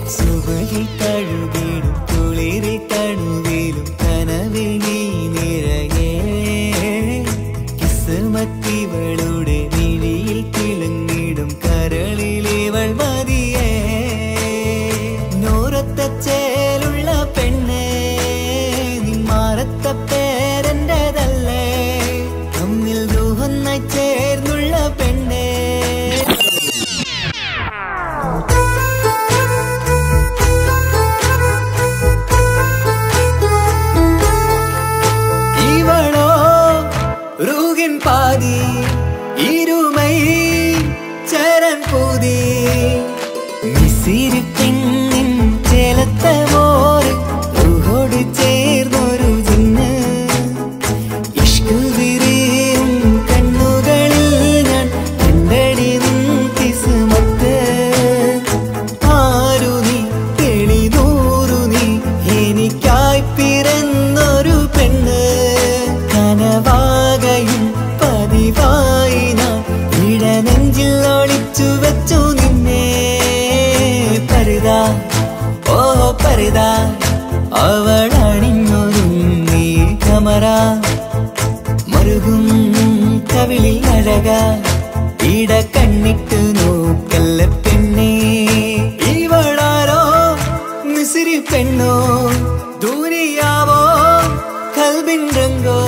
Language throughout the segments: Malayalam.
സുബഹി കഴുകിടും കുളിരി തണുവിലും കനവിൽ നീ നിറയേ കിസ്മത്തിവളുടെ മിഴിയിൽ തിളങ്ങിടും കരളിലിവൾ മതിയേ നൂറത്ത ചേലുള്ള പെണ്ണേ നിന്മാറത്ത പേരെൻ്റെതല്ലേ തമ്മിൽ ദൂഹൊന്നായി ചേർന്നുള്ള പെണ്ണേ இவளோ ரூகின் பாதி இருமை சரண் பூதி മിസിരി പെണ്ണിൻ ചേലത്തെ മോര് റൂഹോട് ചേർന്നൊരു ജിന്ന് ഇഷ്ക് വിരിയും കണ്ണുകളിൽ ഞാൻ കണ്ടടി നിൻ കിസ്മത്ത് ആരു നീ എളിനൂറു നീ എനിക്കായി പിറന്നൊരു പെണ്ണ് കനവാകയും പതിവായി ഞാൻ ഇടനെഞ്ചിൽ ഒളിച്ചു വെച്ചു നിന്നെ പരുത ഓ പരുത അവൾ അണിഞ്ഞൊരുങ്ങി കമറ മറുകും കവിളിൽ അഴക ഇട കണ്ണിട്ട് നോക്കല്ല പെണ്ണേ ഇവളാരോ മിസിരി പെണ്ണോ ദൂരിയാവോ കൽബിൻ രംഗോ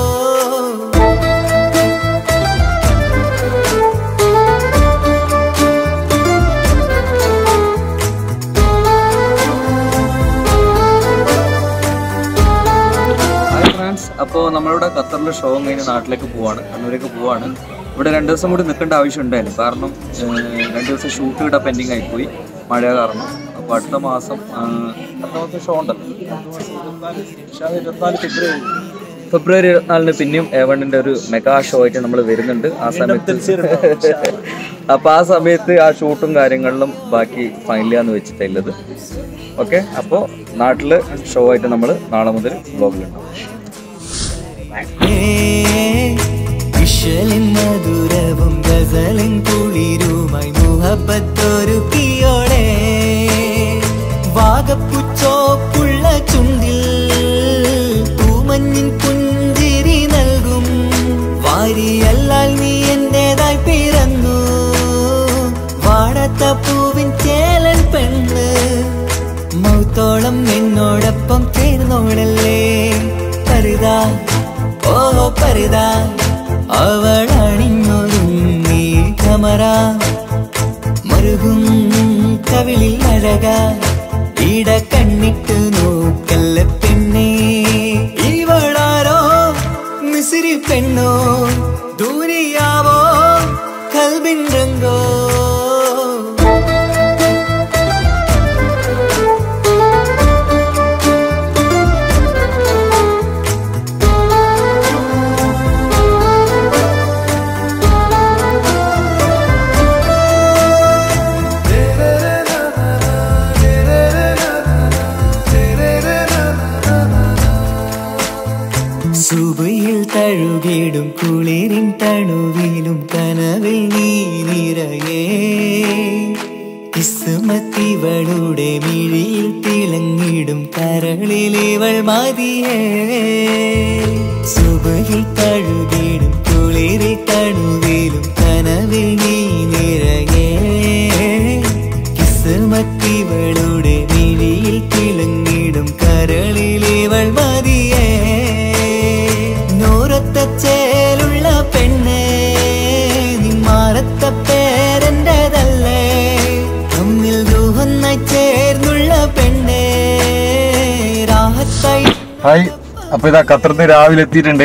ഹായ് ഫ്രണ്ട്സ് അപ്പോൾ നമ്മളിവിടെ ഖത്തറിലെ ഷോ കഴിഞ്ഞ് നാട്ടിലേക്ക് പോവാണ് കണ്ണൂരേക്ക് പോവാണ് ഇവിടെ രണ്ട് ദിവസം കൂടി നിൽക്കേണ്ട ആവശ്യം ഉണ്ടായിരുന്നു കാരണം ഏഹ്, രണ്ട് ദിവസം ഷൂട്ട് ഇവിടെ പെൻഡിങ് ആയിപ്പോയി മഴ കാരണം അപ്പോൾ അടുത്ത മാസം ഏഹ്, അടുത്ത മാസം ഷോ ഉണ്ടല്ലോ ഫെബ്രുവരി ഇരുപത്തിനാലിന് പിന്നെയും എവണിന്റെ ഒരു മെഗാ ഷോ ആയിട്ട് നമ്മൾ വരുന്നുണ്ട് ആ സമയത്ത് അപ്പോൾ ആ സമയത്ത് ആ ഷൂട്ടും കാര്യങ്ങളിലും ബാക്കി ഫൈനലിയാന്ന് വെച്ചിട്ടുള്ളത് ഓക്കെ അപ്പോൾ നാട്ടില് ഷോ ആയിട്ട് നമ്മൾ നാളെ മുതൽ ബ്ലോഗിലുണ്ടാവും വിഷലിൻ മധുരവും ഗസലിൻ കുളിരുമായി മുഹബത്തൊരുക്കിയോടെ വാഗപ്പുച്ചോപ്പുള്ള ചുണ്ടിൽ തൂമഞ്ഞിൻ പുഞ്ചിരി നൽകും വാരിയല്ലാൽ നീ എന്റേതായി പിറന്നു വാടത്ത പൂവിൻ ചേലൻ പെണ്ണ് മൗത്തോളം എന്നോടൊപ്പം ചേർന്നോളല്ലേ പരുതാ ഓ പരുതാ അവൾ അണിഞ്ഞൊരുങ്ങി കമറ മറുകും കവിളിൽ അഴക ഇട കണ്ണിട്ട് നോക്കല്ല പെണ്ണേ ഇവളാരോ മിസിരി പെണ്ണോ ദൂരിയാവോ കൽബിൻ രംഗോ സുബയിൽ തഴുകിടും കുളിരിൻ തണുവിലും കനവിൽ നീ നിറയേ കിസ്മത്തിവളുടെ മിഴിയിൽ തിളങ്ങിടും കരളിലിവൾ മതിയേ സുബയിൽ തഴുകിടും കുളിരി തണുവിലും കനവിൽ നീ നിറയേ കിസ്മത്തിവളുടെ മിഴിയിൽ തിളങ്ങിടും കരളിലിവൾ മതിയേ നൂറത്ത ചേലുള്ള പെണ്ണേ നിന്മാറത്ത പേരെൻ്റെതല്ലേ തമ്മിൽ ദൂഹൊന്നായി ചേർന്നുള്ള പെണ്ണേ രാഹത്തായി ഹായ് അപ്പൊ ഇതാ ഖത്തറിന്ന് രാവിലെ എത്തിയിട്ടുണ്ട്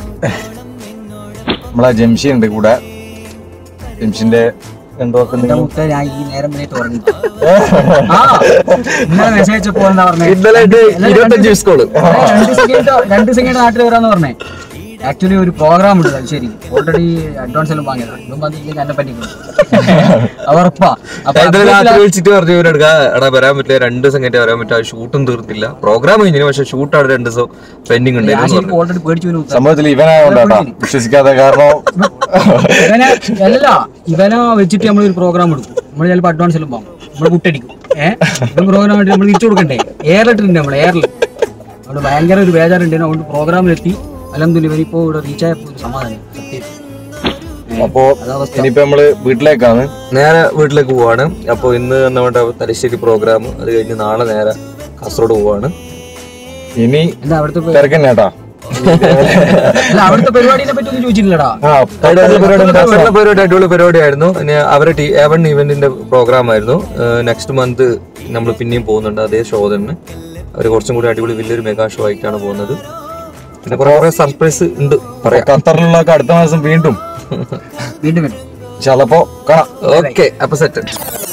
നമ്മളെ ജംഷി ഉണ്ട് കൂടെ ജംഷിന്റെ എന്തോ ഒക്കെ എന്റെ നിങ്ങൾ- മുത്ത ഞാൻ ഈ നേരം വരെ തുറന്നു ആ ഇന്നലെ മെസ്സേജ് അയച്ചപ്പോ എന്താ പറഞ്ഞേ ഇന്നലെ ഇത് ഇരുപത്തഞ്ച് മിസ് കോള് രണ്ട് സെക്കൻഡ് രണ്ട് സെക്കൻഡ് നാട്ടിൽ വരാന്ന് പറഞ്ഞേ ആക്ച്വലി ഒരു പ്രോഗ്രാം ഉണ്ട് അത് ശരി ഓൾറെഡി അഡ്വാൻസ് എല്ലാം വാങ്ങിയതാണ് ഇപ്പം പറഞ്ഞില്ലെങ്കിൽ എന്നെ പറ്റിക്കുന്നു അത് ഉറപ്പാ അപ്പൊ ഇന്നലെ രാത്രി വിളിച്ചിട്ട് പറഞ്ഞു ഇവരെടുക്ക എടാ വരാൻ പറ്റില്ല രണ്ട് ദിവസം കഴിഞ്ഞിട്ട് വരാൻ പറ്റില്ല ഷൂട്ടും തീർത്തില്ല പ്രോഗ്രാം കഴിഞ്ഞു പക്ഷെ ഷൂട്ട് അവിടെ രണ്ട് ദിവസം പെൻഡിങ് ഞാൻ ഉണ്ടായിരുന്നു ശരിക്കും ഓൾറെഡി പേടിച്ചു പോലും സംഭവത്തിൽ ഇവനായോണ്ടാട്ടാ വിശ്വസിക്കാതെ കാരണം ഇവനെ അല്ല ഇവനെ വെച്ചിട്ട് നമ്മൾ ഒരു പ്രോഗ്രാം എടുക്കും നമ്മൾ ചിലപ്പോൾ അഡ്വാൻസ് എല്ലാം വാങ്ങും നമ്മൾ കുട്ടടിക്കും ഏഹ് ഇവൻ പ്രോഗ്രാം ആയിട്ട് നമ്മൾ തിരിച്ചു കൊടുക്കണ്ടേ എയറിലിട്ടുണ്ട് നമ്മൾ എയറിൽ അതുകൊണ്ട് ഭയങ്കര ഒരു ബേജാറുണ്ട് അതുകൊണ്ട് പ്രോഗ്രാമിലെത്തി അല്ലെങ്കിലും ഇവനിപ്പോ ഇവിടെ റീച്ച് ആയപ്പോൾ ഒരു സമാധാനം സത്യം അപ്പോ ഇനിയിപ്പോ നമ്മള് വീട്ടിലേക്കാണ് നേരെ വീട്ടിലേക്ക് പോവാണ് അപ്പോൾ ഇന്ന് നമ്മുടെ തലശ്ശേരി പ്രോഗ്രാം അത് കഴിഞ്ഞ് നാളെ നേരെ കാസർഗോഡ് പോവാണ് ഇനി എന്താ അവിടുത്തെ പേ- തിരക്കന്നെട്ടാ അല്ല അവിടുത്തെ പരിപാടിനെ പറ്റി ഒന്നും ചോദിച്ചിട്ടില്ലടാ ആ തൊട്ടടുത്ത പരിപാടി എന്താ? നല്ല പരിപാടി അടിപൊളി പരിപാടിയായിരുന്നു പിന്നെ അവരെ ടി എവൺ ഇവന്റിന്റെ പ്രോഗ്രാം ആയിരുന്നു നെക്സ്റ്റ് മന്ത് നമ്മൾ പിന്നെയും പോകുന്നുണ്ട് അതേ ഷോ തന്നെ അവർ കുറച്ചും കൂടി അടിപൊളി വലിയൊരു മെഗാ ഷോ ആയിട്ടാണ് പോകുന്നത് പിന്നെ കുറെ സർപ്രൈസ് ഉണ്ട് പറയാം ഖത്തറിലുള്ളൊക്കെ അടുത്ത മാസം വീണ്ടും വീണ്ടും വരും ചിലപ്പോ കാണാം ഓക്കെ അപ്പൊ സെറ്റ്